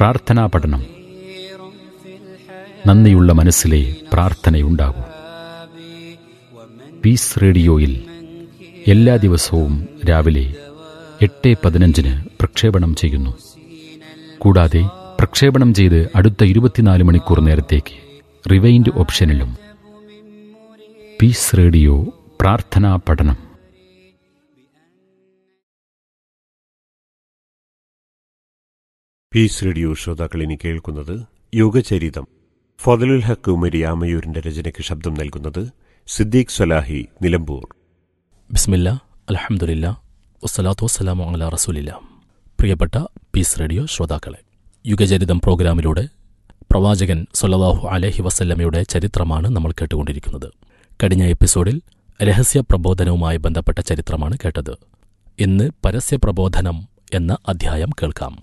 പ്രാർത്ഥനാ പഠനം നന്ദിയുള്ള മനസ്സിലെ പ്രാർത്ഥനയുണ്ടാകൂ പീസ് റേഡിയോയിൽ എല്ലാ ദിവസവും രാവിലെ എട്ട് പതിനഞ്ചിന് പ്രക്ഷേപണം ചെയ്യുന്നു കൂടാതെ പ്രക്ഷേപണം ചെയ്ത് അടുത്ത ഇരുപത്തിനാല് മണിക്കൂർ നേരത്തേക്ക് റിവൈൻഡ് ഓപ്ഷനിലും പീസ് റേഡിയോ പ്രാർത്ഥനാ പഠനം പീസ് റേഡിയോ ശ്രോതാക്കൾ ഇനി കേൾക്കുന്നത് യുഗചരിതം ഫضലുൽ ഹക്ക് ഉമരി ആമയൂരിന്റെ രചനയ്ക്ക് ശബ്ദം നൽകുന്നത് സിദ്ദീഖ് സലാഹി നിലമ്പൂർ ബിസ്മില്ല അലഹമുല്ല വസ്സലാത്തു വസ്സലാമു അല റസൂലില്ല പ്രിയപ്പെട്ട പീസ് റേഡിയോ ശ്രോതാക്കളെ യുഗചരിതം പ്രോഗ്രാമിലൂടെ പ്രവാചകൻ സൊല്ലാഹു അലഹി വസല്ലമയുടെ ചരിത്രമാണ് നമ്മൾ കേട്ടുകൊണ്ടിരിക്കുന്നത് കഴിഞ്ഞ എപ്പിസോഡിൽ രഹസ്യ പ്രബോധനവുമായി ബന്ധപ്പെട്ട ചരിത്രമാണ് കേട്ടത് ഇന്ന് പരസ്യ പ്രബോധനം എന്ന അധ്യായം കേൾക്കാം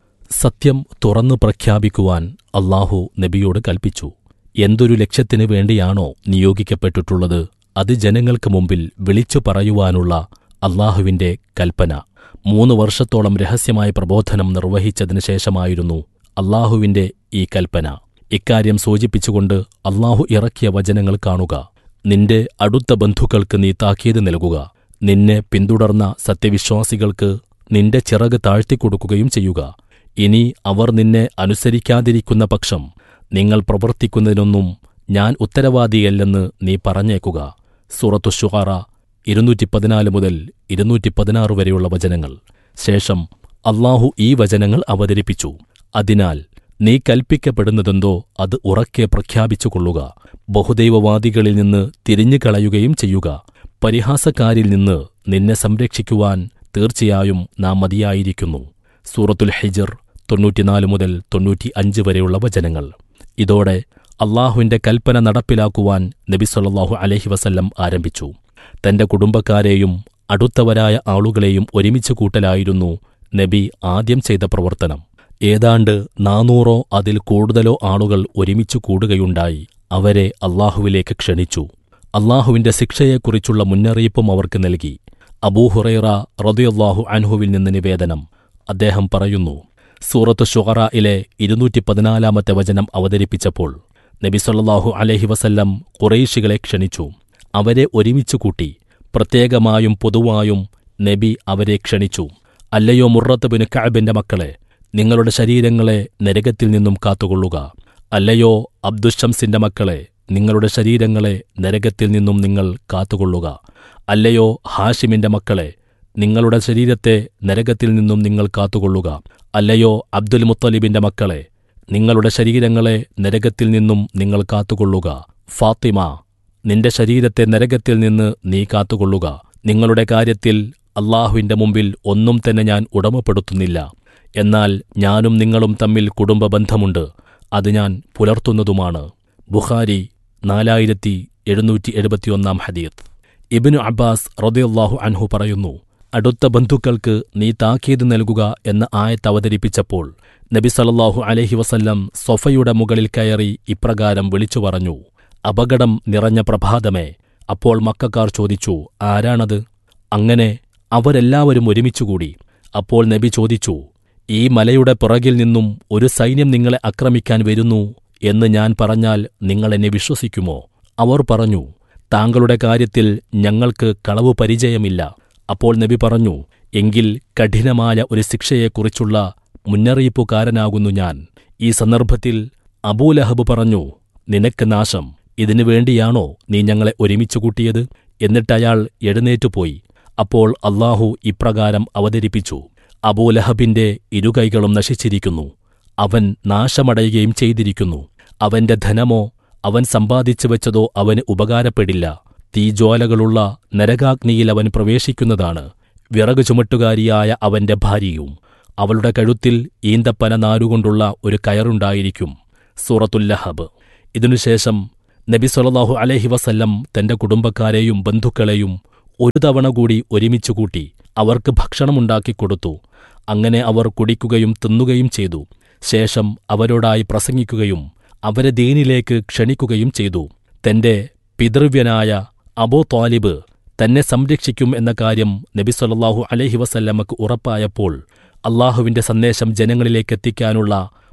സത്യം തുറന്നു പ്രഖ്യാപിക്കുവാൻ അള്ളാഹു നബിയോട് കൽപ്പിച്ചു എന്തൊരു ലക്ഷ്യത്തിനു വേണ്ടിയാണോ നിയോഗിക്കപ്പെട്ടിട്ടുള്ളത് അത് ജനങ്ങൾക്ക് മുമ്പിൽ വിളിച്ചു പറയുവാനുള്ള അള്ളാഹുവിന്റെ കൽപ്പന മൂന്ന് വർഷത്തോളം രഹസ്യമായ പ്രബോധനം നിർവഹിച്ചതിനു ശേഷമായിരുന്നു അള്ളാഹുവിന്റെ ഈ കൽപ്പന ഇക്കാര്യം സൂചിപ്പിച്ചുകൊണ്ട് അള്ളാഹു ഇറക്കിയ വചനങ്ങൾ കാണുക നിന്റെ അടുത്ത ബന്ധുക്കൾക്ക് നീ താക്കീത് നൽകുക നിന്നെ പിന്തുടർന്ന സത്യവിശ്വാസികൾക്ക് നിന്റെ ചിറക് താഴ്ത്തിക്കൊടുക്കുകയും ചെയ്യുക ഇനി അവർ നിന്നെ അനുസരിക്കാതിരിക്കുന്ന പക്ഷം നിങ്ങൾ പ്രവർത്തിക്കുന്നതിനൊന്നും ഞാൻ ഉത്തരവാദിയല്ലെന്ന് നീ പറഞ്ഞേക്കുക സൂറത്തു ഷുഹാറ ഇരുന്നൂറ്റി പതിനാല് മുതൽ ഇരുന്നൂറ്റി പതിനാറ് വരെയുള്ള വചനങ്ങൾ ശേഷം അള്ളാഹു ഈ വചനങ്ങൾ അവതരിപ്പിച്ചു അതിനാൽ നീ കൽപ്പിക്കപ്പെടുന്നതെന്തോ അത് ഉറക്കെ പ്രഖ്യാപിച്ചുകൊള്ളുക ബഹുദൈവവാദികളിൽ നിന്ന് തിരിഞ്ഞു കളയുകയും ചെയ്യുക പരിഹാസക്കാരിൽ നിന്ന് നിന്നെ സംരക്ഷിക്കുവാൻ തീർച്ചയായും നാം മതിയായിരിക്കുന്നു സൂറത്തുൽ ഹിജർ തൊണ്ണൂറ്റിനാല് മുതൽ തൊണ്ണൂറ്റി അഞ്ച് വരെയുള്ള വചനങ്ങൾ ഇതോടെ അള്ളാഹുവിന്റെ കൽപ്പന നടപ്പിലാക്കുവാൻ നബി സല്ലാഹു അലഹി വസല്ലം ആരംഭിച്ചു തന്റെ കുടുംബക്കാരെയും അടുത്തവരായ ആളുകളെയും ഒരുമിച്ച് കൂട്ടലായിരുന്നു നബി ആദ്യം ചെയ്ത പ്രവർത്തനം ഏതാണ്ട് നാനൂറോ അതിൽ കൂടുതലോ ആളുകൾ ഒരുമിച്ചു കൂടുകയുണ്ടായി അവരെ അള്ളാഹുവിലേക്ക് ക്ഷണിച്ചു അള്ളാഹുവിന്റെ ശിക്ഷയെക്കുറിച്ചുള്ള മുന്നറിയിപ്പും അവർക്ക് നൽകി അബൂഹുറൈറ റതിയല്ലാഹു അൻഹുവിൽ നിന്ന് നിവേദനം അദ്ദേഹം പറയുന്നു സൂറത്ത് ഷുഹറയിലെ ഇരുന്നൂറ്റി പതിനാലാമത്തെ വചനം അവതരിപ്പിച്ചപ്പോൾ നബി സല്ലാഹു അലഹി വസല്ലം കുറേശികളെ ക്ഷണിച്ചു അവരെ ഒരുമിച്ചു കൂട്ടി പ്രത്യേകമായും പൊതുവായും നബി അവരെ ക്ഷണിച്ചു അല്ലയോ മുറത്ത് ബിന് കഅബിന്റെ മക്കളെ നിങ്ങളുടെ ശരീരങ്ങളെ നരകത്തിൽ നിന്നും കാത്തുകൊള്ളുക അല്ലയോ അബ്ദുഷംസിന്റെ മക്കളെ നിങ്ങളുടെ ശരീരങ്ങളെ നരകത്തിൽ നിന്നും നിങ്ങൾ കാത്തുകൊള്ളുക അല്ലയോ ഹാഷിമിന്റെ മക്കളെ നിങ്ങളുടെ ശരീരത്തെ നരകത്തിൽ നിന്നും നിങ്ങൾ കാത്തുകൊള്ളുക അല്ലയോ അബ്ദുൽ മുത്തലിബിന്റെ മക്കളെ നിങ്ങളുടെ ശരീരങ്ങളെ നരകത്തിൽ നിന്നും നിങ്ങൾ കാത്തുകൊള്ളുക ഫാത്തിമ നിന്റെ ശരീരത്തെ നരകത്തിൽ നിന്ന് നീ കാത്തുകൊള്ളുക നിങ്ങളുടെ കാര്യത്തിൽ അള്ളാഹുവിന്റെ മുമ്പിൽ ഒന്നും തന്നെ ഞാൻ ഉടമപ്പെടുത്തുന്നില്ല എന്നാൽ ഞാനും നിങ്ങളും തമ്മിൽ കുടുംബ ബന്ധമുണ്ട് അത് ഞാൻ പുലർത്തുന്നതുമാണ് ബുഖാരി നാലായിരത്തി എഴുന്നൂറ്റി എഴുപത്തിയൊന്നാം ഹദീത്ത് ഇബിനു അബ്ബാസ് റദിയല്ലാഹു അൻഹു പറയുന്നു അടുത്ത ബന്ധുക്കൾക്ക് നീ താക്കീത് നൽകുക എന്ന ആയത്ത് അവതരിപ്പിച്ചപ്പോൾ നബി സലല്ലാഹു അലഹി വസല്ലം സൊഫയുടെ മുകളിൽ കയറി ഇപ്രകാരം വിളിച്ചു പറഞ്ഞു അപകടം നിറഞ്ഞ പ്രഭാതമേ അപ്പോൾ മക്കാർ ചോദിച്ചു ആരാണത് അങ്ങനെ അവരെല്ലാവരും ഒരുമിച്ചുകൂടി അപ്പോൾ നബി ചോദിച്ചു ഈ മലയുടെ പിറകിൽ നിന്നും ഒരു സൈന്യം നിങ്ങളെ ആക്രമിക്കാൻ വരുന്നു എന്ന് ഞാൻ പറഞ്ഞാൽ നിങ്ങൾ എന്നെ വിശ്വസിക്കുമോ അവർ പറഞ്ഞു താങ്കളുടെ കാര്യത്തിൽ ഞങ്ങൾക്ക് കളവ് പരിചയമില്ല അപ്പോൾ നബി പറഞ്ഞു എങ്കിൽ കഠിനമായ ഒരു ശിക്ഷയെക്കുറിച്ചുള്ള മുന്നറിയിപ്പുകാരനാകുന്നു ഞാൻ ഈ സന്ദർഭത്തിൽ അബൂലഹബ് പറഞ്ഞു നിനക്ക് നാശം ഇതിനു വേണ്ടിയാണോ നീ ഞങ്ങളെ ഒരുമിച്ചു കൂട്ടിയത് എന്നിട്ടയാൾ എഴുന്നേറ്റുപോയി അപ്പോൾ അള്ളാഹു ഇപ്രകാരം അവതരിപ്പിച്ചു അബൂലഹബിന്റെ ഇരുകൈകളും നശിച്ചിരിക്കുന്നു അവൻ നാശമടയുകയും ചെയ്തിരിക്കുന്നു അവന്റെ ധനമോ അവൻ സമ്പാദിച്ചു വെച്ചതോ അവന് ഉപകാരപ്പെടില്ല തീജ്വാലകളുള്ള നരകാഗ്നിയിൽ അവൻ പ്രവേശിക്കുന്നതാണ് വിറകു ചുമട്ടുകാരിയായ അവന്റെ ഭാര്യയും അവളുടെ കഴുത്തിൽ ഈന്തപ്പന നാരുകൊണ്ടുള്ള ഒരു കയറുണ്ടായിരിക്കും സൂറത്തുല്ലഹബ് ഇതിനുശേഷം നബി സൊല്ലാഹു അലഹി വസല്ലം തന്റെ കുടുംബക്കാരെയും ബന്ധുക്കളെയും ഒരു തവണ കൂടി ഒരുമിച്ചുകൂട്ടി അവർക്ക് ഭക്ഷണമുണ്ടാക്കി കൊടുത്തു അങ്ങനെ അവർ കുടിക്കുകയും തിന്നുകയും ചെയ്തു ശേഷം അവരോടായി പ്രസംഗിക്കുകയും അവരെ ദീനിലേക്ക് ക്ഷണിക്കുകയും ചെയ്തു തന്റെ പിതൃവ്യനായ അബോ താലിബ് തന്നെ സംരക്ഷിക്കും എന്ന കാര്യം നബി സൊല്ലാഹു അലഹി വസല്ലമക്ക് ഉറപ്പായപ്പോൾ അള്ളാഹുവിന്റെ സന്ദേശം ജനങ്ങളിലേക്കെത്തിക്കാനുള്ള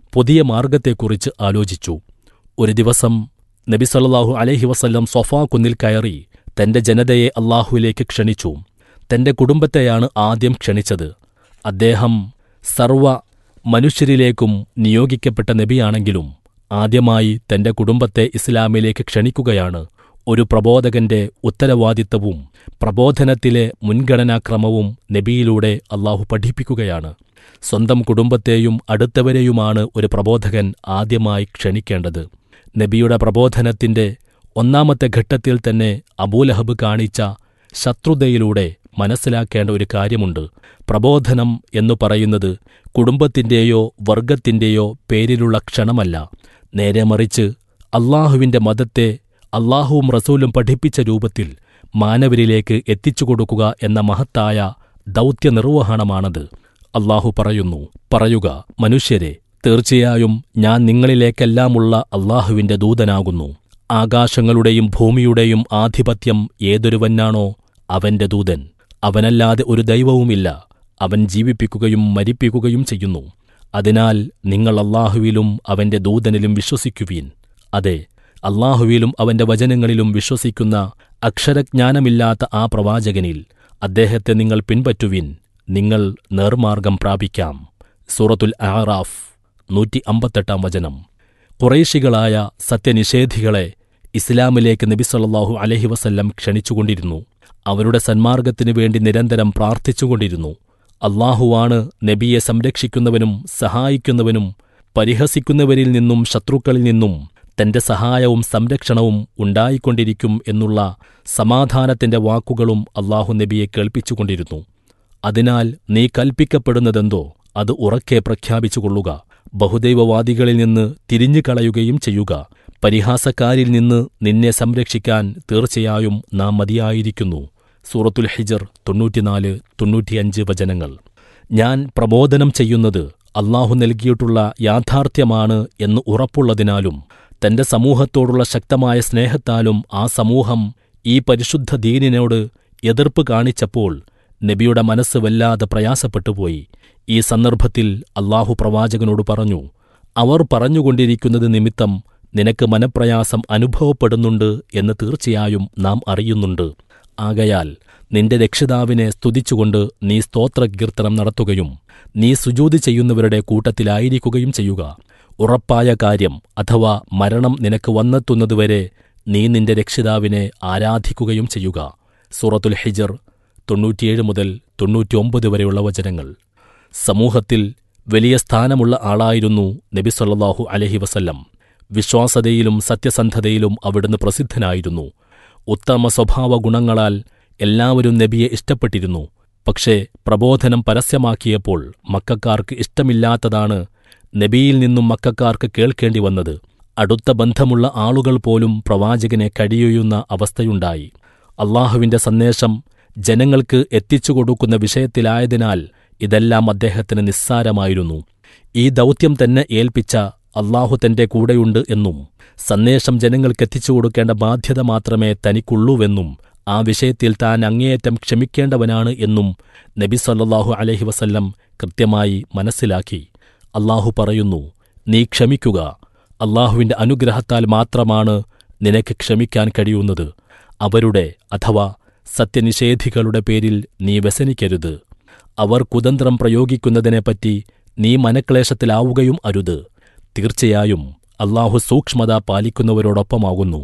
പുതിയ മാർഗത്തെക്കുറിച്ച് ആലോചിച്ചു ഒരു ദിവസം നബി സല്ലല്ലാഹു അലൈഹി വസല്ലം സൊഫാ കുന്നിൽ കയറി തന്റെ ജനതയെ അള്ളാഹുവിലേക്ക് ക്ഷണിച്ചു തന്റെ കുടുംബത്തെയാണ് ആദ്യം ക്ഷണിച്ചത് അദ്ദേഹം സർവ മനുഷ്യരിലേക്കും നിയോഗിക്കപ്പെട്ട നബിയാണെങ്കിലും ആദ്യമായി തന്റെ കുടുംബത്തെ ഇസ്ലാമിലേക്ക് ക്ഷണിക്കുകയാണ് ഒരു പ്രബോധകന്റെ ഉത്തരവാദിത്തവും പ്രബോധനത്തിലെ മുൻഗണനാക്രമവും നബിയിലൂടെ അള്ളാഹു പഠിപ്പിക്കുകയാണ് സ്വന്തം കുടുംബത്തെയും അടുത്തവരെയുമാണ് ഒരു പ്രബോധകൻ ആദ്യമായി ക്ഷണിക്കേണ്ടത് നബിയുടെ പ്രബോധനത്തിന്റെ ഒന്നാമത്തെ ഘട്ടത്തിൽ തന്നെ അബൂലഹബ് കാണിച്ച ശത്രുതയിലൂടെ മനസ്സിലാക്കേണ്ട ഒരു കാര്യമുണ്ട് പ്രബോധനം എന്നു പറയുന്നത് കുടുംബത്തിന്റെയോ വർഗത്തിന്റെയോ പേരിലുള്ള ക്ഷണമല്ല നേരെ മറിച്ച് അള്ളാഹുവിന്റെ മതത്തെ അള്ളാഹുവും റസൂലും പഠിപ്പിച്ച രൂപത്തിൽ മാനവരിലേക്ക് എത്തിച്ചു കൊടുക്കുക എന്ന മഹത്തായ ദൗത്യ നിർവഹണമാണത് അള്ളാഹു പറയുന്നു പറയുക മനുഷ്യരെ തീർച്ചയായും ഞാൻ നിങ്ങളിലേക്കെല്ലാമുള്ള അള്ളാഹുവിന്റെ ദൂതനാകുന്നു ആകാശങ്ങളുടെയും ഭൂമിയുടെയും ആധിപത്യം ഏതൊരുവനാണോ അവന്റെ ദൂതൻ അവനല്ലാതെ ഒരു ദൈവവുമില്ല അവൻ ജീവിപ്പിക്കുകയും മരിപ്പിക്കുകയും ചെയ്യുന്നു അതിനാൽ നിങ്ങൾ അള്ളാഹുവിലും അവന്റെ ദൂതനിലും വിശ്വസിക്കുവീൻ അതെ അള്ളാഹുവിലും അവന്റെ വചനങ്ങളിലും വിശ്വസിക്കുന്ന അക്ഷരജ്ഞാനമില്ലാത്ത ആ പ്രവാചകനിൽ അദ്ദേഹത്തെ നിങ്ങൾ പിൻപറ്റുവിൻ നിങ്ങൾ നേർമാർഗം പ്രാപിക്കാം സൂറത്തുൽ ആറാഫ് നൂറ്റി അമ്പത്തെട്ടാം വചനം കുറേശികളായ സത്യനിഷേധികളെ ഇസ്ലാമിലേക്ക് നബി സല്ലല്ലാഹു അലൈഹി വസല്ലം ക്ഷണിച്ചുകൊണ്ടിരുന്നു അവരുടെ സന്മാർഗത്തിനു വേണ്ടി നിരന്തരം പ്രാർത്ഥിച്ചുകൊണ്ടിരുന്നു അള്ളാഹുവാണ് നബിയെ സംരക്ഷിക്കുന്നവനും സഹായിക്കുന്നവനും പരിഹസിക്കുന്നവരിൽ നിന്നും ശത്രുക്കളിൽ നിന്നും തന്റെ സഹായവും സംരക്ഷണവും ഉണ്ടായിക്കൊണ്ടിരിക്കും എന്നുള്ള സമാധാനത്തിന്റെ വാക്കുകളും അള്ളാഹു നബിയെ കേൾപ്പിച്ചുകൊണ്ടിരുന്നു അതിനാൽ നീ കൽപ്പിക്കപ്പെടുന്നതെന്തോ അത് ഉറക്കെ പ്രഖ്യാപിച്ചുകൊള്ളുക ബഹുദൈവവാദികളിൽ നിന്ന് തിരിഞ്ഞു കളയുകയും ചെയ്യുക പരിഹാസക്കാരിൽ നിന്ന് നിന്നെ സംരക്ഷിക്കാൻ തീർച്ചയായും നാം മതിയായിരിക്കുന്നു സൂറത്തുൽ ഹിജർ തൊണ്ണൂറ്റിനാല് തൊണ്ണൂറ്റിയഞ്ച് വചനങ്ങൾ ഞാൻ പ്രബോധനം ചെയ്യുന്നത് അള്ളാഹു നൽകിയിട്ടുള്ള യാഥാർത്ഥ്യമാണ് എന്ന് ഉറപ്പുള്ളതിനാലും തന്റെ സമൂഹത്തോടുള്ള ശക്തമായ സ്നേഹത്താലും ആ സമൂഹം ഈ പരിശുദ്ധ ദീനിനോട് എതിർപ്പ് കാണിച്ചപ്പോൾ നബിയുടെ മനസ്സ് വല്ലാതെ പ്രയാസപ്പെട്ടുപോയി ഈ സന്ദർഭത്തിൽ അള്ളാഹു പ്രവാചകനോട് പറഞ്ഞു അവർ പറഞ്ഞുകൊണ്ടിരിക്കുന്നത് നിമിത്തം നിനക്ക് മനപ്രയാസം അനുഭവപ്പെടുന്നുണ്ട് എന്ന് തീർച്ചയായും നാം അറിയുന്നുണ്ട് ആകയാൽ നിന്റെ രക്ഷിതാവിനെ സ്തുതിച്ചുകൊണ്ട് നീ സ്തോത്രകീർത്തനം നടത്തുകയും നീ സുജൂതി ചെയ്യുന്നവരുടെ കൂട്ടത്തിലായിരിക്കുകയും ചെയ്യുക ഉറപ്പായ കാര്യം അഥവാ മരണം നിനക്ക് വന്നെത്തുന്നതുവരെ നീ നിന്റെ രക്ഷിതാവിനെ ആരാധിക്കുകയും ചെയ്യുക സൂറത്തുൽ ഹിജർ തൊണ്ണൂറ്റിയേഴ് മുതൽ തൊണ്ണൂറ്റിയൊമ്പത് വരെയുള്ള വചനങ്ങൾ സമൂഹത്തിൽ വലിയ സ്ഥാനമുള്ള ആളായിരുന്നു നബി സല്ലല്ലാഹു അലഹി വസല്ലം വിശ്വാസതയിലും സത്യസന്ധതയിലും അവിടുന്ന് പ്രസിദ്ധനായിരുന്നു ഉത്തമ സ്വഭാവ ഗുണങ്ങളാൽ എല്ലാവരും നബിയെ ഇഷ്ടപ്പെട്ടിരുന്നു പക്ഷേ പ്രബോധനം പരസ്യമാക്കിയപ്പോൾ മക്കാർക്ക് ഇഷ്ടമില്ലാത്തതാണ് നബിയിൽ നിന്നും മക്കാർക്ക് കേൾക്കേണ്ടി വന്നത് അടുത്ത ബന്ധമുള്ള ആളുകൾ പോലും പ്രവാചകനെ കഴിയുന്ന അവസ്ഥയുണ്ടായി അള്ളാഹുവിന്റെ സന്ദേശം ജനങ്ങൾക്ക് എത്തിച്ചു കൊടുക്കുന്ന വിഷയത്തിലായതിനാൽ ഇതെല്ലാം അദ്ദേഹത്തിന് നിസ്സാരമായിരുന്നു ഈ ദൗത്യം തന്നെ ഏൽപ്പിച്ച അള്ളാഹു തന്റെ കൂടെയുണ്ട് എന്നും സന്ദേശം ജനങ്ങൾക്കെത്തിച്ചു കൊടുക്കേണ്ട ബാധ്യത മാത്രമേ തനിക്കുള്ളൂവെന്നും ആ വിഷയത്തിൽ താൻ അങ്ങേയറ്റം ക്ഷമിക്കേണ്ടവനാണ് എന്നും നബി സല്ലല്ലാഹു അലൈഹി വസല്ലം കൃത്യമായി മനസ്സിലാക്കി അള്ളാഹു പറയുന്നു നീ ക്ഷമിക്കുക അള്ളാഹുവിന്റെ അനുഗ്രഹത്താൽ മാത്രമാണ് നിനക്ക് ക്ഷമിക്കാൻ കഴിയുന്നത് അവരുടെ അഥവാ സത്യനിഷേധികളുടെ പേരിൽ നീ വ്യസനിക്കരുത് അവർ കുതന്ത്രം പ്രയോഗിക്കുന്നതിനെപ്പറ്റി നീ മനക്ലേശത്തിലാവുകയും അരുത് തീർച്ചയായും അള്ളാഹു സൂക്ഷ്മത പാലിക്കുന്നവരോടൊപ്പമാകുന്നു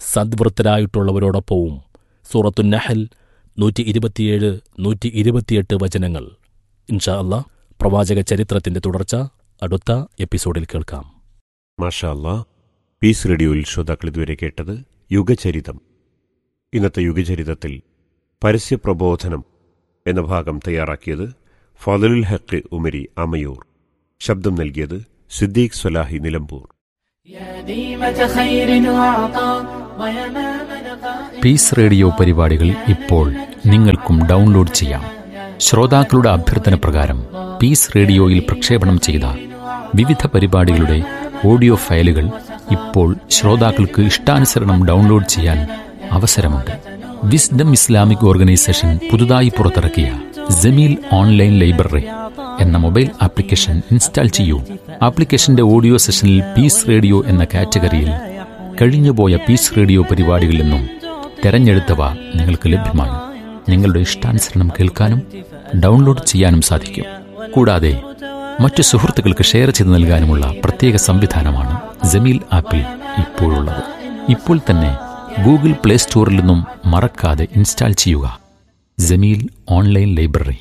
സദ്വൃത്തരായിട്ടുള്ളവരോടൊപ്പവും സൂറത്തു നഹൽ നൂറ്റി ഇരുപത്തിയേഴ് നൂറ്റി ഇരുപത്തിയെട്ട് വചനങ്ങൾ ഇൻഷാ അല്ലാ പ്രവാചക ചരിത്രത്തിന്റെ തുടർച്ച അടുത്ത എപ്പിസോഡിൽ കേൾക്കാം മാഷാ അല്ലാ പീസ് റേഡിയോയിൽ ശ്രോതാക്കൾ ഇതുവരെ കേട്ടത് യുഗചരിതം ഇന്നത്തെ യുഗചരിതത്തിൽ പരസ്യപ്രബോധനം എന്ന ഭാഗം തയ്യാറാക്കിയത് ഫാദലുൽ ഹക്ക് ഉമരി അമയൂർ ശബ്ദം നൽകിയത് സിദ്ദീഖ് സ്വലാഹി നിലമ്പൂർ يا ديمة خير وعطاء ويمام لقاء പീസ് റേഡിയോ പരിപാടികൾ ഇപ്പോൾ നിങ്ങൾക്കും ഡൗൺലോഡ് ചെയ്യാം ശ്രോതാക്കളുടെ അഭ്യർത്ഥന പ്രകാരം പീസ് റേഡിയോയിൽ പ്രക്ഷേപണം ചെയ്ത വിവിധ പരിപാടികളുടെ ഓഡിയോ ഫയലുകൾ ഇപ്പോൾ ശ്രോതാക്കൾക്ക് ഇഷ്ടാനുസരണം ഡൗൺലോഡ് ചെയ്യാൻ അവസരമുണ്ട് വിസ്ഡം ഇസ്ലാമിക് ഓർഗനൈസേഷൻ പുതുതായി പുറത്തിറക്കിയ ജമീൽ ഓൺലൈൻ ലൈബ്രറി എന്ന മൊബൈൽ ആപ്ലിക്കേഷൻ ഇൻസ്റ്റാൾ ചെയ്യൂ ആപ്ലിക്കേഷന്റെ ഓഡിയോ സെഷനിൽ പീസ് റേഡിയോ എന്ന കാറ്റഗറിയിൽ കഴിഞ്ഞുപോയ പീസ് റേഡിയോ പരിപാടികളിൽ നിന്നും തെരഞ്ഞെടുത്തവ നിങ്ങൾക്ക് ലഭ്യമാണ് നിങ്ങളുടെ ഇഷ്ടാനുസരണം കേൾക്കാനും ഡൗൺലോഡ് ചെയ്യാനും സാധിക്കും കൂടാതെ മറ്റു സുഹൃത്തുക്കൾക്ക് ഷെയർ ചെയ്ത് നൽകാനുമുള്ള പ്രത്യേക സംവിധാനമാണ് ജമീൽ ആപ്പിൽ ഇപ്പോഴുള്ളത് ഇപ്പോൾ തന്നെ ഗൂഗിൾ പ്ലേ സ്റ്റോറിൽ നിന്നും മറക്കാതെ ഇൻസ്റ്റാൾ ചെയ്യുക ജമീൽ ഓൺലൈൻ ലൈബ്രറി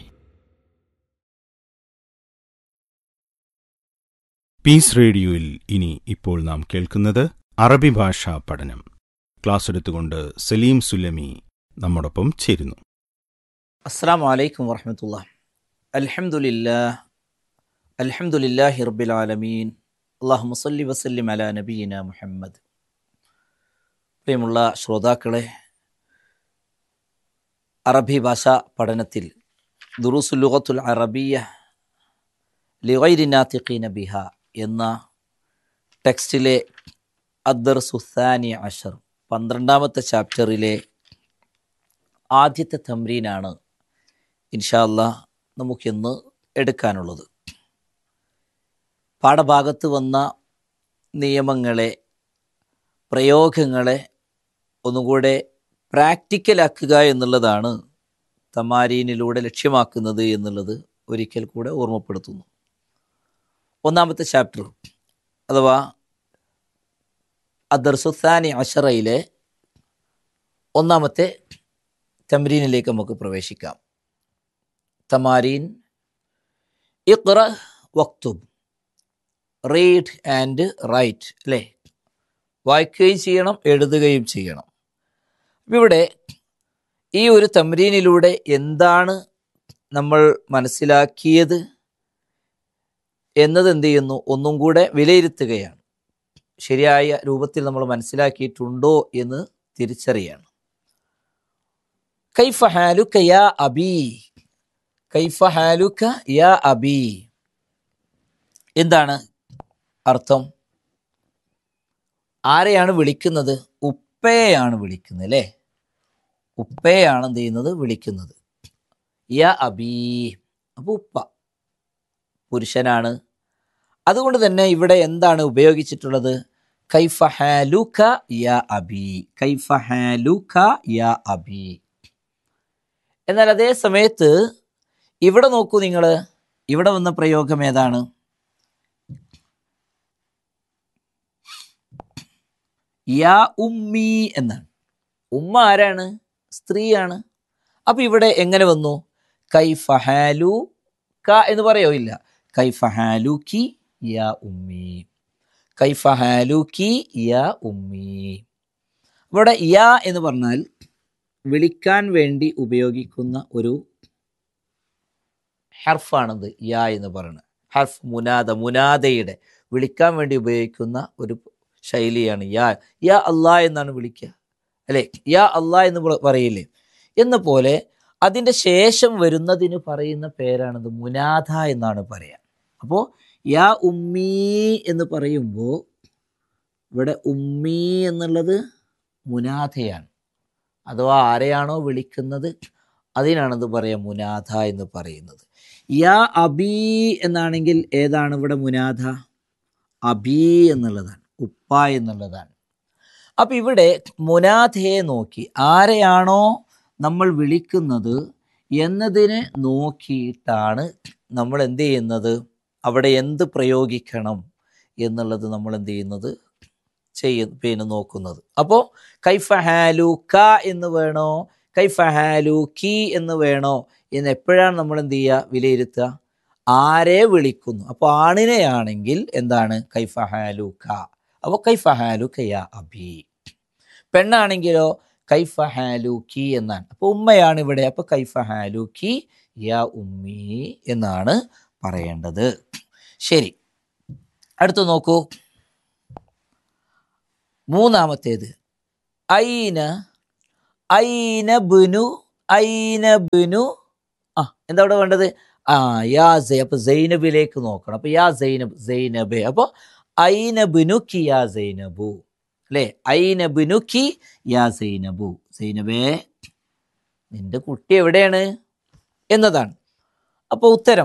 പീസ് റേഡിയോയിൽ ഇനി ഇപ്പോൾ നാം കേൾക്കുന്നത് അറബി ഭാഷാ പഠനം ക്ലാസ് എടുത്തുകൊണ്ട് സലീം സുലമി നമ്മോടൊപ്പം ചേരുന്നു അസ്സാം വലൈക്കും വർഹമത്തുള്ള അൽഹംദുലില്ലാ അൽഹംദുലില്ലാഹി റബ്ബിൽ ആലമീൻ അള്ളാഹു മുസല്ലി വസല്ലിം അല നബീന മുഹമ്മദ് പ്രിയമുള്ള ശ്രോതാക്കളെ അറബി ഭാഷാ പഠനത്തിൽ ദുറുസുലുഖത്തുൽ അറബിയ ലിഗൈരിനാത്തിഖീന ബിഹ എന്ന ടെക്സ്റ്റിലെ അദ്ദർ സുസാനി അഷർ പന്ത്രണ്ടാമത്തെ ചാപ്റ്ററിലെ ആദ്യത്തെ തമ്രീനാണ് ഇൻഷാല്ല നമുക്കിന്ന് എടുക്കാനുള്ളത് പാഠഭാഗത്ത് വന്ന നിയമങ്ങളെ പ്രയോഗങ്ങളെ ഒന്നുകൂടെ പ്രാക്ടിക്കലാക്കുക എന്നുള്ളതാണ് തമാരീനിലൂടെ ലക്ഷ്യമാക്കുന്നത് എന്നുള്ളത് ഒരിക്കൽ കൂടെ ഓർമ്മപ്പെടുത്തുന്നു ഒന്നാമത്തെ ചാപ്റ്റർ അഥവാ അദർസുസാനി അഷറയിലെ ഒന്നാമത്തെ തമ്രീനിലേക്ക് നമുക്ക് പ്രവേശിക്കാം തമാരീൻ ഇഖ്റ വക്തുബ് റീഡ് ആൻഡ് റൈറ്റ് അല്ലേ വായിക്കുകയും ചെയ്യണം എഴുതുകയും ചെയ്യണം അപ്പം ഇവിടെ ഈ ഒരു തമ്രീനിലൂടെ എന്താണ് നമ്മൾ മനസ്സിലാക്കിയത് എന്നത് എന്ത് ചെയ്യുന്നു ഒന്നും കൂടെ വിലയിരുത്തുകയാണ് ശരിയായ രൂപത്തിൽ നമ്മൾ മനസ്സിലാക്കിയിട്ടുണ്ടോ എന്ന് തിരിച്ചറിയാണ് കൈഫ ഹാലുക്ക യാ അബി കൈഫ ഹാലുക്ക യാ അബി എന്താണ് അർത്ഥം ആരെയാണ് വിളിക്കുന്നത് ഉപ്പയെയാണ് വിളിക്കുന്നത് അല്ലേ ഉപ്പയെയാണ് എന്ത് ചെയ്യുന്നത് വിളിക്കുന്നത് യ അബീ അപ്പോൾ ഉപ്പ പുരുഷനാണ് അതുകൊണ്ട് തന്നെ ഇവിടെ എന്താണ് ഉപയോഗിച്ചിട്ടുള്ളത് കൈഫ ഹാലുക യ അബി കൈഫ ഹാലുക യ അബി എന്നാൽ അതേ സമയത്ത് ഇവിടെ നോക്കൂ നിങ്ങൾ ഇവിടെ വന്ന പ്രയോഗം ഏതാണ് യാ ഉമ്മി എന്നാണ് ഉമ്മ ആരാണ് സ്ത്രീയാണ് അപ്പൊ ഇവിടെ എങ്ങനെ വന്നു കൈഫഹാലു ക എന്ന് പറയോ ഇല്ല കൈഫഹാലു കി യാ ഉമ്മി കൈഫഹാലു കി യാ ഉമ്മി ഇവിടെ യാ എന്ന് പറഞ്ഞാൽ വിളിക്കാൻ വേണ്ടി ഉപയോഗിക്കുന്ന ഒരു ഹർഫാണത് യാ എന്ന് പറയുന്നത് ഹർഫ് മുനാദ മുനാദയുടെ വിളിക്കാൻ വേണ്ടി ഉപയോഗിക്കുന്ന ഒരു ശൈലിയാണ് യാ യാ അള്ളാ എന്നാണ് വിളിക്കുക അല്ലേ യാ അള്ളാ എന്ന് പറ- പറയില്ലേ എന്ന പോലെ അതിൻ്റെ ശേഷം വരുന്നതിന് പറയുന്ന പേരാണത് മുനാദ എന്നാണ് പറയുക അപ്പോൾ യാ ഉമ്മീ എന്ന് പറയുമ്പോൾ ഇവിടെ ഉമ്മീ എന്നുള്ളത് മുനാഥയാണ് അഥവാ ആരെയാണോ വിളിക്കുന്നത് അതിനാണത് പറയാ മുനാഥ എന്ന് പറയുന്നത് യാ അബീ എന്നാണെങ്കിൽ ഏതാണ് ഇവിടെ മുനാഥ അബീ എന്നുള്ളതാണ് ഉപ്പ എന്നുള്ളതാണ് അപ്പം ഇവിടെ മുനാഥയെ നോക്കി ആരെയാണോ നമ്മൾ വിളിക്കുന്നത് എന്നതിനെ നോക്കിയിട്ടാണ് നമ്മൾ എന്ത് ചെയ്യുന്നത് അവിടെ എന്ത് പ്രയോഗിക്കണം എന്നുള്ളത് നമ്മൾ എന്ത് ചെയ്യുന്നത് ചെയ്യ പിന്നെ നോക്കുന്നത് അപ്പോൾ കൈഫ ഹാലു ക എന്ന് വേണോ കൈഫ ഹാലു കി എന്ന് വേണോ എന്ന് എപ്പോഴാണ് നമ്മൾ എന്ത് ചെയ്യുക വിലയിരുത്തുക ആരെ വിളിക്കുന്നു അപ്പോൾ ആണിനെയാണെങ്കിൽ എന്താണ് കൈഫ ഹാലു ക അപ്പോൾ കൈഫ ഹാലു കയ അബി പെണ്ണാണെങ്കിലോ കൈഫ ഹാലു കി എന്നാണ് അപ്പോൾ ഉമ്മയാണ് ഇവിടെ അപ്പോൾ കൈഫ ഹാലു കി യാ ഉമ്മി എന്നാണ് പറയേണ്ടത് ശരി അടുത്ത് നോക്കൂ മൂന്നാമത്തേത് ഐന ഐന ബുനു ഐന ബുനു ആ എന്താ അവിടെ വേണ്ടത് ആ യാ സൈ അപ്പൊ സൈനബിലേക്ക് നോക്കണം അപ്പൊ യാ സൈനബ് സൈനബ് അപ്പൊ ഐനബിനുക്കി യാ സൈനബു അല്ലേ ഐനബിനുക്കി യാ സൈനബു സൈനബേ നിന്റെ കുട്ടി എവിടെയാണ് എന്നതാണ് അപ്പോൾ ഉത്തരം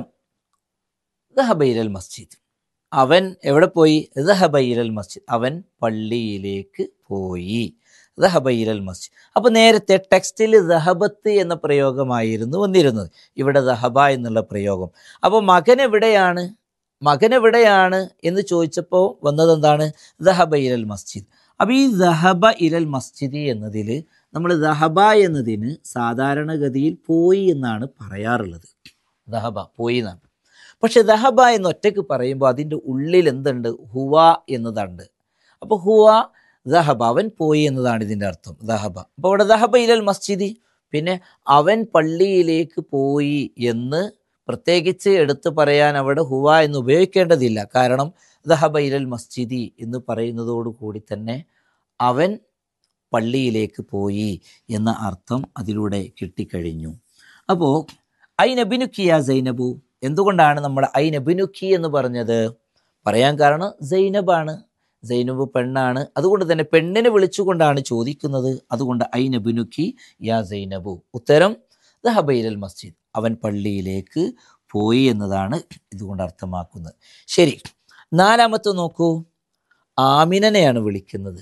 ദഹബൈലൽ മസ്ജിദ് അവൻ എവിടെ പോയി ദഹബൈലൽ മസ്ജിദ് അവൻ പള്ളിയിലേക്ക് പോയി ദഹബൈലൽ മസ്ജിദ് അപ്പോൾ നേരത്തെ ടെക്സ്റ്റിൽ ദഹബത്ത് എന്ന പ്രയോഗമായിരുന്നു വന്നിരുന്നത് ഇവിടെ ദഹബ എന്നുള്ള പ്രയോഗം അപ്പോൾ മകൻ എവിടെയാണ് മകൻ എവിടെയാണ് എന്ന് ചോദിച്ചപ്പോൾ വന്നത് എന്താണ് ദഹബ ഇലൽ മസ്ജിദ് അപ്പോൾ ഈ ദഹബ ഇലൽ മസ്ജിദ് എന്നതിൽ നമ്മൾ ദഹബ എന്നതിന് സാധാരണഗതിയിൽ പോയി എന്നാണ് പറയാറുള്ളത് ദഹബ പോയി എന്നാണ് പക്ഷെ ദഹബ എന്ന് ഒറ്റയ്ക്ക് പറയുമ്പോൾ അതിൻ്റെ ഉള്ളിൽ എന്തുണ്ട് ഹുവ എന്നതുണ്ട് അപ്പോൾ ഹുവ ദഹബ അവൻ പോയി എന്നതാണ് ഇതിൻ്റെ അർത്ഥം ദഹബ അപ്പോൾ ഇവിടെ ദഹബ ഇലൽ മസ്ജിദ് പിന്നെ അവൻ പള്ളിയിലേക്ക് പോയി എന്ന് പ്രത്യേകിച്ച് എടുത്തു പറയാൻ അവിടെ ഹുവ എന്ന് ഉപയോഗിക്കേണ്ടതില്ല കാരണം ദഹബ ഇലൽ മസ്ജിദി എന്ന് പറയുന്നതോടുകൂടി തന്നെ അവൻ പള്ളിയിലേക്ക് പോയി എന്ന അർത്ഥം അതിലൂടെ കിട്ടിക്കഴിഞ്ഞു അപ്പോൾ ഐ നബിനുക്കിയ സൈനബു എന്തുകൊണ്ടാണ് നമ്മൾ ഐ നബിനുക്കി എന്ന് പറഞ്ഞത് പറയാൻ കാരണം സൈനബാണ് സൈനബ് പെണ്ണാണ് അതുകൊണ്ട് തന്നെ പെണ്ണിനെ വിളിച്ചുകൊണ്ടാണ് ചോദിക്കുന്നത് അതുകൊണ്ട് ഐ നബിനുക്കി യാ സൈനബു ഉത്തരം ദഹബൈലൽ മസ്ജിദ് അവൻ പള്ളിയിലേക്ക് പോയി എന്നതാണ് ഇതുകൊണ്ട് അർത്ഥമാക്കുന്നത് ശരി നാലാമത്തെ നോക്കൂ ആമിനനെയാണ് വിളിക്കുന്നത്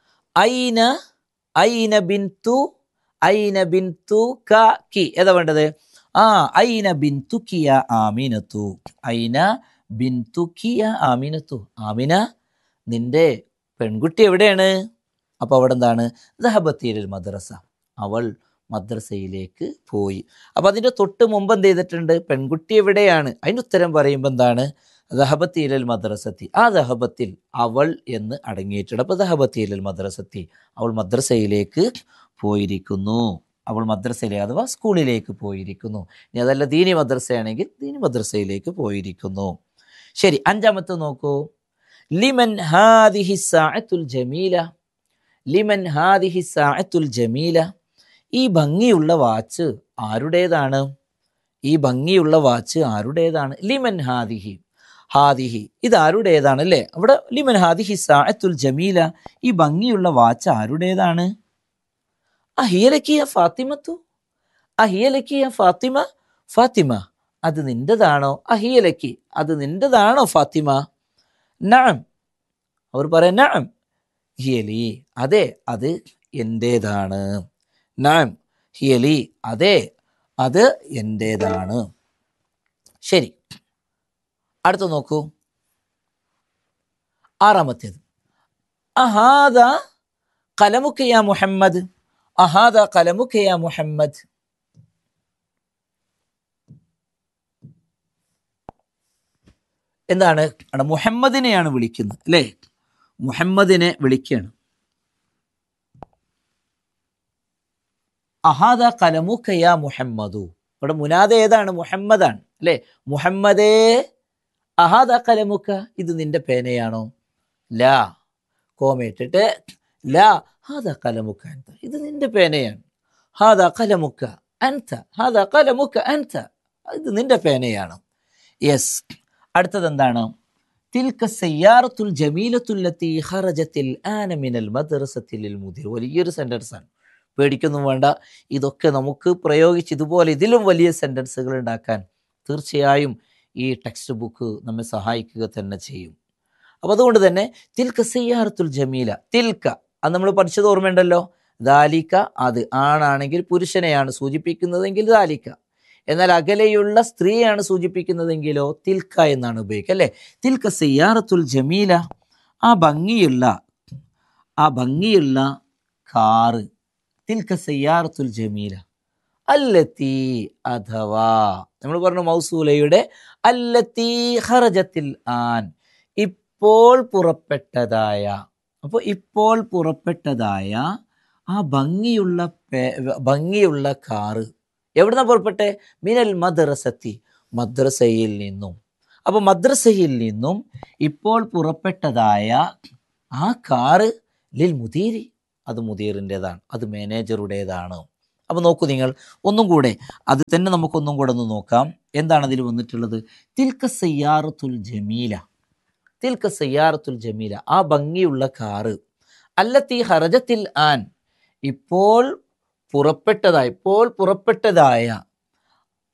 ഐന ഐന ബിൻതു ഐന ബിൻതു ക കി ഏതാ വേണ്ടത് ആ ഐന ബിൻതു കിയ ആമിനത്തു ഐന ബിൻതു കിയ ആമിനത്തു ആമിന നിന്റെ പെൺകുട്ടി എവിടെയാണ് അപ്പോൾ അവിടെ എന്താണ് ദഹബത്തീരൽ മദ്രസ അവൾ മദ്രസയിലേക്ക് പോയി അപ്പോൾ അതിൻ്റെ തൊട്ട് മുമ്പ് എന്ത് ചെയ്തിട്ടുണ്ട് പെൺകുട്ടി എവിടെയാണ് അതിൻ്റെ ഉത്തരം പറയുമ്പോൾ എന്താണ് ദഹബത്തീലൽ മദ്രസത്തി ആ ദഹബത്തിൽ അവൾ എന്ന് അടങ്ങിയിട്ടുണ്ട് അപ്പോൾ ദഹബത്തീലൽ മദ്രസത്തി അവൾ മദ്രസയിലേക്ക് പോയിരിക്കുന്നു അവൾ മദ്രസയിലെ അഥവാ സ്കൂളിലേക്ക് പോയിരിക്കുന്നു ഇനി അതല്ല ദീനി മദ്രസയാണെങ്കിൽ ദീനി മദ്രസയിലേക്ക് പോയിരിക്കുന്നു ശരി അഞ്ചാമത്തെ നോക്കൂ ലിമൻ ഹാദിഹി സാഅത്തുൽ ജമീല ലിമൻ ഹാദിഹി സാഅത്തുൽ ജമീല ഈ ഭംഗിയുള്ള വാച്ച് ആരുടേതാണ് ഈ ഭംഗിയുള്ള വാച്ച് ആരുടേതാണ് ലിമൻ ഹാദിഹി ഹാദിഹി ഇത് ആരുടേതാണ് അല്ലേ അവിടെ ലിമൻ ഹാദിഹി സാഅത്തുൽ ജമീല ഈ ഭംഗിയുള്ള വാച്ച് ആരുടേതാണ് അഹിയലക്കിയ ഫാത്തിമത്തു അഹിയലക്കിയ ഫാത്തിമ ഫാത്തിമ അത് നിന്റേതാണോ അഹിയലക്കി അത് നിന്റേതാണോ ഫാത്തിമ നാം അവർ പറയാം നാം ഹിയലി അതെ അത് എൻ്റേതാണ് നാം ഹിയലി അതെ അത് എൻ്റേതാണ് ശരി അടുത്ത നോക്കൂ ആറാമത്തേത് അഹാദ കലമുക്കയ മുഹമ്മദ് അഹാദ കലമുക്കയ മുഹമ്മദ് എന്താണ് അവിടെ മുഹമ്മദിനെയാണ് വിളിക്കുന്നത് അല്ലേ മുഹമ്മദിനെ വിളിക്കുകയാണ് അഹാദ കലമുക്കയ മുഹമ്മദു ഇവിടെ മുനാദ ഏതാണ് മുഹമ്മദാണ് അല്ലേ മുഹമ്മദേ അഹാദ കലമുക്ക ഇത് നിന്റെ പേനയാണോ ലാ കോമയിട്ടിട്ട് ലാ ഹാദ കലമുക്ക അൻത ഇത് നിന്റെ പേനയാണ് ഹാദ കലമുക്ക അൻത ഹാദ കലമുക്ക അൻത ഇത് നിന്റെ പേനയാണ് യെസ് അടുത്തത് എന്താണ് തിൽക്ക സയ്യാറത്തുൽ ജമീലത്തുല്ലത്തി ഖറജത്തിൽ ആന മിനൽ മദ്രസത്തിൽ മുദിർ വലിയൊരു സെന്റൻസ് ആണ് പേടിക്കൊന്നും വേണ്ട ഇതൊക്കെ നമുക്ക് പ്രയോഗിച്ച് ഇതുപോലെ ഇതിലും വലിയ സെന്റൻസുകൾ ഉണ്ടാക്കാൻ തീർച്ചയായും ഈ ടെക്സ്റ്റ് ബുക്ക് നമ്മെ സഹായിക്കുക തന്നെ ചെയ്യും അപ്പോൾ അതുകൊണ്ട് തന്നെ തിൽക്ക സയ്യാറത്തുൽ ജമീല തിൽക്ക അത് നമ്മൾ പഠിച്ചത് ഓർമ്മയുണ്ടല്ലോ ദാലിക്ക അത് ആണാണെങ്കിൽ പുരുഷനെയാണ് സൂചിപ്പിക്കുന്നതെങ്കിൽ ദാലിക്ക എന്നാൽ അകലെയുള്ള സ്ത്രീയാണ് സൂചിപ്പിക്കുന്നതെങ്കിലോ തിൽക്ക എന്നാണ് ഉപയോഗിക്കുക അല്ലേ തിൽക്ക സയ്യാറത്തുൽ ജമീല ആ ഭംഗിയുള്ള ആ ഭംഗിയുള്ള കാറ് തിൽക്ക സയ്യാറത്തുൽ ജമീല അല്ലത്തി അഥവാ നമ്മൾ പറഞ്ഞു മൗസൂലയുടെ അല്ലത്തി ഹറജത്തിൽ ആൻ ഇപ്പോൾ പുറപ്പെട്ടതായ അപ്പോൾ ഇപ്പോൾ പുറപ്പെട്ടതായ ആ ഭംഗിയുള്ള പേ- ഭംഗിയുള്ള കാറ് എവിടുന്ന പുറപ്പെട്ടെ മിനൽ മദ്രസത്തി മദ്രസയിൽ നിന്നും അപ്പോൾ മദ്രസയിൽ നിന്നും ഇപ്പോൾ പുറപ്പെട്ടതായ ആ കാറ് ലിൽ മുദീരി അത് മുദീറിൻ്റെതാണ് അത് മാനേജറുടേതാണ് അപ്പോൾ നോക്കൂ നിങ്ങൾ ഒന്നും കൂടെ അത് തന്നെ നമുക്കൊന്നും കൂടെ ഒന്ന് നോക്കാം എന്താണ് അതിൽ വന്നിട്ടുള്ളത് തിൽക്ക സയ്യാറത്തുൽ ജമീല തിൽക്ക സയ്യാറത്തുൽ ജമീല ആ ഭംഗിയുള്ള കാറ് അല്ലത്തി ഹറജത്തിൽ ആൻ ഇപ്പോൾ പുറപ്പെട്ടതായ ഇപ്പോൾ പുറപ്പെട്ടതായ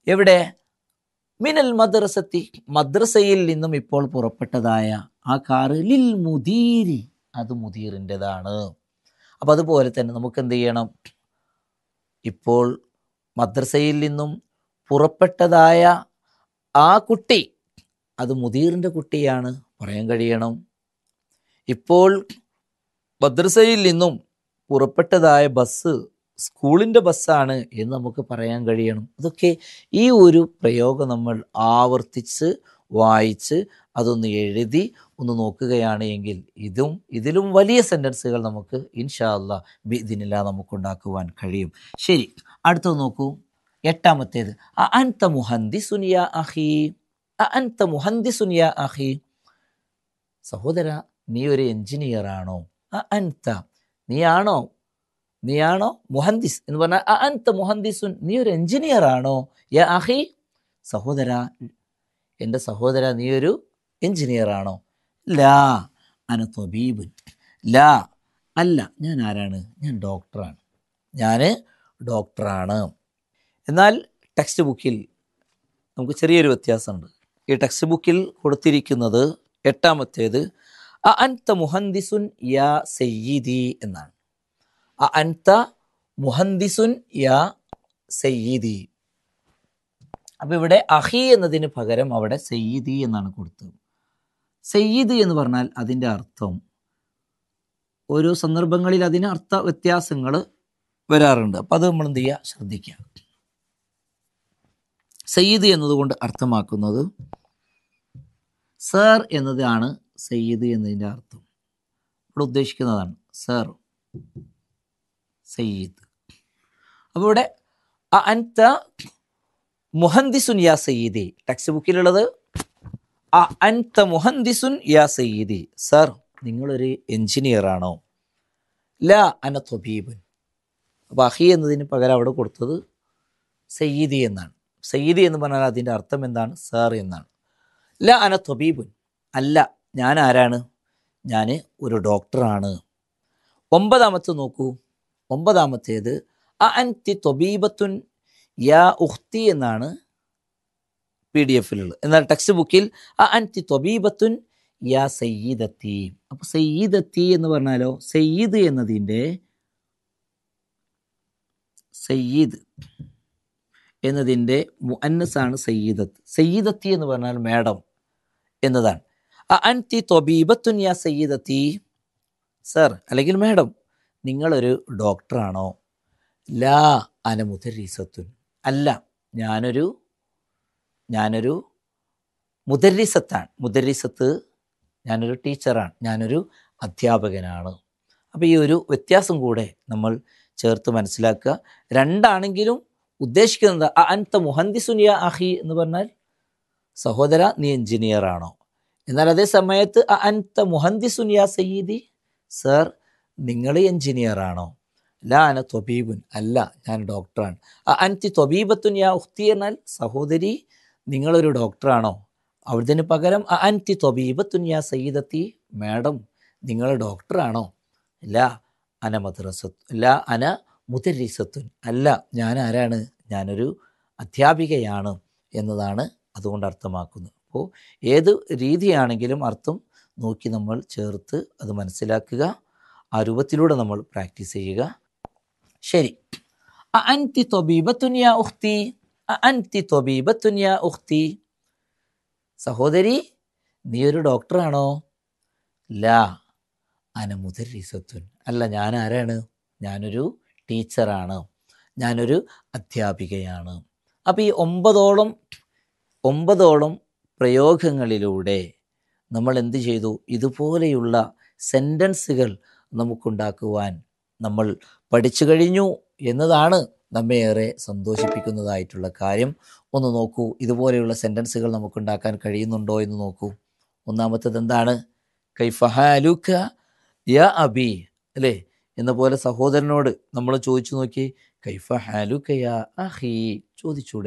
എവിടെ മിനൽ മദ്രസത്തി മദ്രസയിൽ നിന്നും ഇപ്പോൾ പുറപ്പെട്ടതായ ആ കാറ് ലിൽ മുദീരി അത് മുദീറിൻ്റെതാണ് അപ്പം അതുപോലെ തന്നെ നമുക്ക് എന്ത് ചെയ്യണം ഇപ്പോൾ മദ്രസയിൽ നിന്നും പുറപ്പെട്ടതായ ആ കുട്ടി അത് മുദീറിൻ്റെ കുട്ടിയാണ് പറയാൻ കഴിയണം ഇപ്പോൾ മദ്രസയിൽ നിന്നും പുറപ്പെട്ടതായ ബസ് സ്കൂളിൻ്റെ ബസ്സാണ് എന്ന് നമുക്ക് പറയാൻ കഴിയണം അതൊക്കെ ഈ ഒരു പ്രയോഗം നമ്മൾ ആവർത്തിച്ച് വായിച്ച് അതൊന്ന് എഴുതി ഒന്ന് നോക്കുകയാണ് എങ്കിൽ ഇതും ഇതിലും വലിയ സെൻറ്റൻസുകൾ നമുക്ക് ഇൻഷാ അല്ലാ ഇതിനില്ല നമുക്കുണ്ടാക്കുവാൻ കഴിയും ശരി അടുത്തത് നോക്കൂ എട്ടാമത്തേത് അ അൻത മുഹന്തി സുനിയ അഹി അ അൻത മുഹന്തി സുനിയ അഹി സഹോദര നീ ഒരു എഞ്ചിനീയർ ആണോ അ അൻത നീയാണോ നീയാണോ മുഹന്ദിസ് എന്ന് പറഞ്ഞാൽ അ അൻത മുഹന്ദിസുൻ നീ ഒരു എഞ്ചിനീയർ ആണോ യ അഹി സഹോദര എൻ്റെ സഹോദര നീ ഒരു എഞ്ചിനീയർ ആണോ ലാ അന തൊബീബുൻ ലാ അല്ല ഞാൻ ആരാണ് ഞാൻ ഡോക്ടറാണ് ഞാൻ ഡോക്ടറാണ് എന്നാൽ ടെക്സ്റ്റ് ബുക്കിൽ നമുക്ക് ചെറിയൊരു വ്യത്യാസമുണ്ട് ഈ ടെക്സ്റ്റ് ബുക്കിൽ കൊടുത്തിരിക്കുന്നത് എട്ടാമത്തേത് അ അൻത മുഹന്ദിസുൻ യാ സയ്യിദി എന്നാണ് അ അൻത മുഹന്ദിസുൻ യാ സയ്യിദി അപ്പൊ ഇവിടെ അഹി എന്നതിന് പകരം അവിടെ സയ്യിദി എന്നാണ് കൊടുത്തത് സയ്യിദ് എന്ന് പറഞ്ഞാൽ അതിൻ്റെ അർത്ഥം ഓരോ സന്ദർഭങ്ങളിൽ അതിന് അർത്ഥ വ്യത്യാസങ്ങൾ വരാറുണ്ട് അപ്പം അത് നമ്മൾ എന്ത് ചെയ്യുക ശ്രദ്ധിക്കുക സയ്യിദ് എന്നതുകൊണ്ട് അർത്ഥമാക്കുന്നത് സർ എന്നതാണ് സയ്യിദ് എന്നതിൻ്റെ അർത്ഥം ഇവിടെ ഉദ്ദേശിക്കുന്നതാണ് സർ സയ്യിദ് അപ്പോൾ ഇവിടെ അ അൻത മുഹന്ദിസുൻ യാ സയ്യിദി ടെക്സ്റ്റ് ബുക്കിലുള്ളത് അ അൻത മുഹന്ദിസുൻ യാ സയ്യിദി സർ നിങ്ങളൊരു എഞ്ചിനീയർ ആണോ ല അന തൊബീബുൻ അപ്പോൾ അഹി എന്നതിന് പകരം അവിടെ കൊടുത്തത് സയ്യിദി എന്നാണ് സയ്യിദി എന്ന് പറഞ്ഞാൽ അതിൻ്റെ അർത്ഥം എന്താണ് സർ എന്നാണ് ല അന തൊബീബുൻ അല്ല ഞാൻ ആരാണ് ഞാൻ ഒരു ഡോക്ടറാണ് ഒമ്പതാമത്തെ നോക്കൂ ഒമ്പതാമത്തേത് അ അൻതി തൊബീബത്തുൻ യാ ഉഖ്തി എന്നാണ് പി ഡി എഫിലുള്ളത് എന്നാൽ ടെക്സ്റ്റ് ബുക്കിൽ അ അൻതി തൊബീബത്തുൻ യാ സയ്യിദത്തി അപ്പോൾ സയ്യിദത്തി എന്ന് പറഞ്ഞാലോ സയ്യിദ് എന്നതിൻ്റെ സയ്യിദ് എന്നതിൻ്റെ മുഅന്നസാണ് സയ്യിദത്ത് സയ്യിദത്തി എന്ന് പറഞ്ഞാൽ മാഡം എന്നതാണ് അ അൻതി തൊബീബത്തുൻ യാ സയ്യിദത്തി സർ അല്ലെങ്കിൽ മാഡം നിങ്ങളൊരു ഡോക്ടറാണോ ലാ അന മുദരീസത്തുൻ അല്ല ഞാനൊരു ഞാനൊരു മുദരിസത്താണ് മുദരിസത്ത് ഞാനൊരു ടീച്ചറാണ് ഞാനൊരു അധ്യാപകനാണ് അപ്പോൾ ഈ ഒരു വ്യത്യാസം കൂടെ നമ്മൾ ചേർത്ത് മനസ്സിലാക്കുക രണ്ടാണെങ്കിലും ഉദ്ദേശിക്കുന്നത് അ അൻത മുഹന്ദിസുനിയ അഹി എന്ന് പറഞ്ഞാൽ സഹോദര നീ എഞ്ചിനീയർ ആണോ എന്നാൽ അതേ സമയത്ത് അ അൻത മുഹന്ദിസുനിയ സയ്യിദി സർ നിങ്ങൾ എഞ്ചിനീയർ ആണോ ലാ അന തൊബീബുൻ അല്ല ഞാൻ ഡോക്ടറാണ് അ അൻതി തൊബീബത്തുൻ യാ ഉഖ്തി എന്നാൽ സഹോദരി നിങ്ങളൊരു ഡോക്ടറാണോ അവിടുന്ന് പകരം അ അൻതി തൊബീബത്തുൻ യാ സയ്യിദത്തി മാഡം നിങ്ങൾ ഡോക്ടറാണോ ലാ അന മദ്രസത്ത് ലാ അന മുദരിസത്തുൻ അല്ല ഞാൻ ആരാണ് ഞാനൊരു അധ്യാപികയാണ് എന്നതാണ് അതുകൊണ്ട് അർത്ഥമാക്കുന്നത് അപ്പോൾ ഏത് രീതിയാണെങ്കിലും അർത്ഥം നോക്കി നമ്മൾ ചേർത്ത് അത് മനസ്സിലാക്കുക ആ രൂപത്തിലൂടെ നമ്മൾ പ്രാക്ടീസ് ചെയ്യുക ശരി അ അൻതി തൊബീബത്തുൻ യാ ഉഖ്തി അ അൻതി തൊബീബത്തുൻ യാ ഉഖ്തി സഹോദരി നീ ഒരു ഡോക്ടറാണോ ലാ അന മുദരിസത്തുൻ അല്ല ഞാൻ ആരാണ് ഞാനൊരു ടീച്ചറാണ് ഞാനൊരു അധ്യാപികയാണ് അപ്പോൾ ഈ ഒമ്പതോളം ഒമ്പതോളം പ്രയോഗങ്ങളിലൂടെ നമ്മൾ എന്ത് ചെയ്തു ഇതുപോലെയുള്ള സെൻറ്റൻസുകൾ നമുക്കുണ്ടാക്കുവാൻ നമ്മൾ പഠിച്ചു കഴിഞ്ഞു എന്നതാണ് നമ്മെ ഏറെ സന്തോഷിപ്പിക്കുന്നതായിട്ടുള്ള കാര്യം ഒന്ന് നോക്കൂ ഇതുപോലെയുള്ള സെൻറ്റൻസുകൾ നമുക്കുണ്ടാക്കാൻ കഴിയുന്നുണ്ടോ എന്ന് നോക്കൂ ഒന്നാമത്തത് എന്താണ് കൈഫഹാലുക്ക യ അബി അല്ലേ എന്ന പോലെ സഹോദരനോട് നമ്മൾ ചോദിച്ചു നോക്കി കൈഫ ഹാലുക്ക യാ അഹി ചോദിച്ചൂടെ